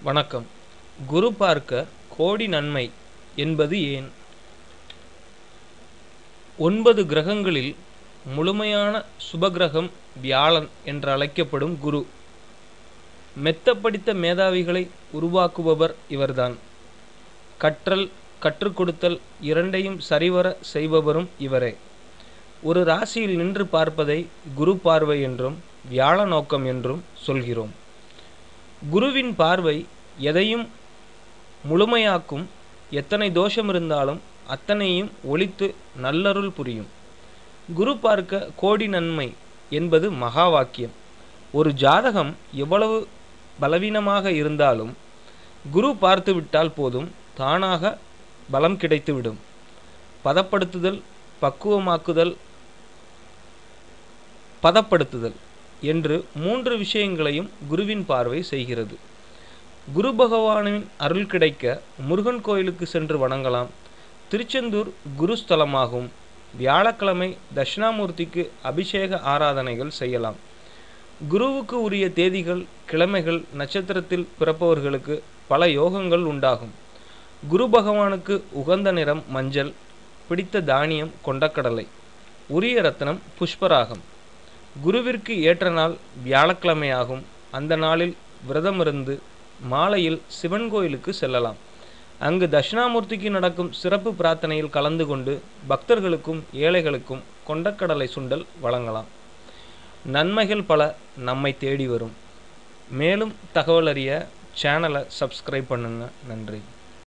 வணக்கம் குரு பார்க்க கோடி நன்மை என்பது ஏன் ஒன்பது கிரகங்களில் முழுமையான சுபகிரகம் வியாழன் என்று அழைக்கப்படும் குரு மெத்த படித்த மேதாவிகளை உருவாக்குபவர் இவர்தான் கற்றல் கற்றுக் கொடுத்தல் இரண்டையும் சரிவர செய்பவரும் இவரே ஒரு ராசியில் நின்று பார்ப்பதை குரு பார்வை என்றும் வியாழ நோக்கம் என்றும் சொல்கிறோம் குருவின் பார்வை எதையும் முழுமையாக்கும் எத்தனை தோஷம் இருந்தாலும் அத்தனையும் ஒழித்து நல்லருள் புரியும் குரு பார்க்க கோடி நன்மை என்பது மகா வாக்கியம் ஒரு ஜாதகம் எவ்வளவு பலவீனமாக இருந்தாலும் குரு பார்த்துவிட்டால் போதும் தானாக பலம் கிடைத்துவிடும் பதப்படுத்துதல் பக்குவமாக்குதல் பதப்படுத்துதல் என்று மூன்று விஷயங்களையும் குருவின் பார்வை செய்கிறது குரு பகவானின் அருள் கிடைக்க முருகன் கோயிலுக்கு சென்று வணங்கலாம் திருச்செந்தூர் குருஸ்தலமாகும் வியாழக்கிழமை தட்சிணாமூர்த்திக்கு அபிஷேக ஆராதனைகள் செய்யலாம் குருவுக்கு உரிய தேதிகள் கிழமைகள் நட்சத்திரத்தில் பிறப்பவர்களுக்கு பல யோகங்கள் உண்டாகும் குரு பகவானுக்கு உகந்த நிறம் மஞ்சள் பிடித்த தானியம் கொண்டக்கடலை உரிய ரத்னம் புஷ்பராகம் குருவிற்கு ஏற்ற நாள் வியாழக்கிழமையாகும் அந்த நாளில் விரதமிருந்து மாலையில் சிவன் கோயிலுக்கு செல்லலாம் அங்கு தட்சிணாமூர்த்திக்கு நடக்கும் சிறப்பு பிரார்த்தனையில் கலந்து கொண்டு பக்தர்களுக்கும் ஏழைகளுக்கும் கொண்டக்கடலை சுண்டல் வழங்கலாம் நன்மைகள் பல நம்மை தேடி வரும் மேலும் தகவல் அறிய சேனலை சப்ஸ்கிரைப் பண்ணுங்க நன்றி